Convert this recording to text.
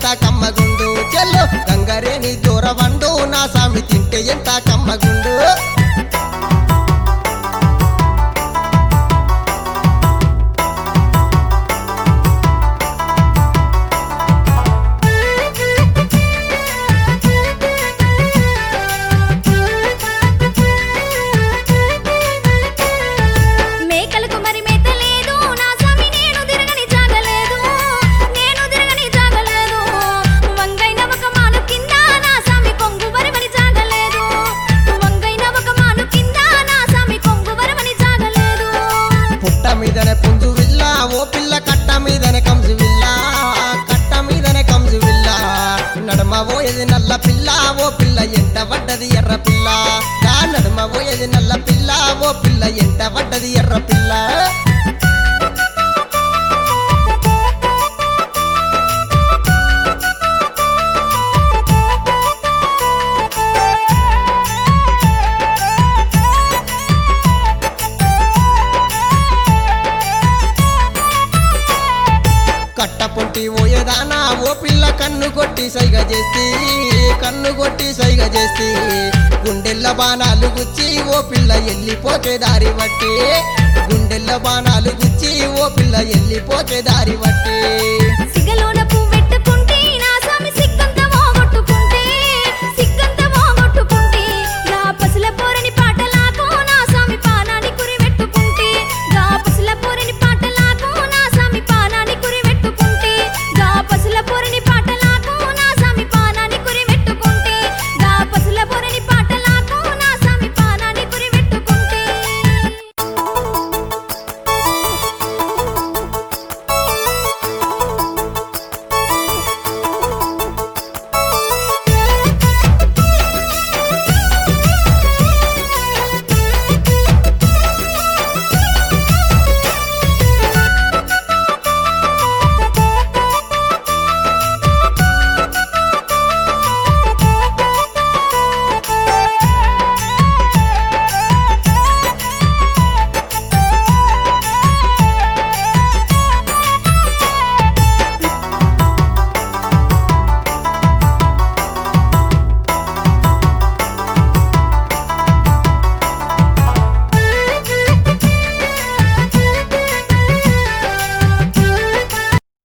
ఎంత కమ్మగుండు చెల్లు గంగరేని దూరవండు నా సామి తింటే ఎంత కమ్మగుండు మేకలకు మరి మేత లేదు నా స్వామి నేను తిరగని జాగలేదు నేను తిరగని జాగలేదు వంగైన ఒక మాను కింద నా స్వామి కొంగు వరమని జాగలేదు వంగైన ఒక మాను కింద నా స్వామి కొంగు వరమని జాగలేదు పుట్ట మీదనే పుంజు విల్ల ఓ పిల్ల కట్ట మీదనే కంజు విల్ల కట్ట మీదనే కంజు విల్ల నడమ పోయేది నల్ల పిల్ల ఓ పిల్ల ఎంట పడ్డది ఎర్ర పిల్ల గా నడమ పోయేది నల్ల పిల్ల ఓ పిల్ల ఎంట పడ్డది ఎర్ర పిల్ల కట్ట పొంటి పోయేదానా ఓ పిల్ల కన్ను కొట్టి సైగ చేస్తే కన్ను కొట్టి సైగ చేస్తే గుండెల్ల బాణాలు గుచ్చి ఓ పిల్ల ఎల్లిపోతే దారి బట్టి గుండెల్ల బాణాలు గుచ్చి ఓ పిల్ల ఎల్లిపోతే దారి బట్టి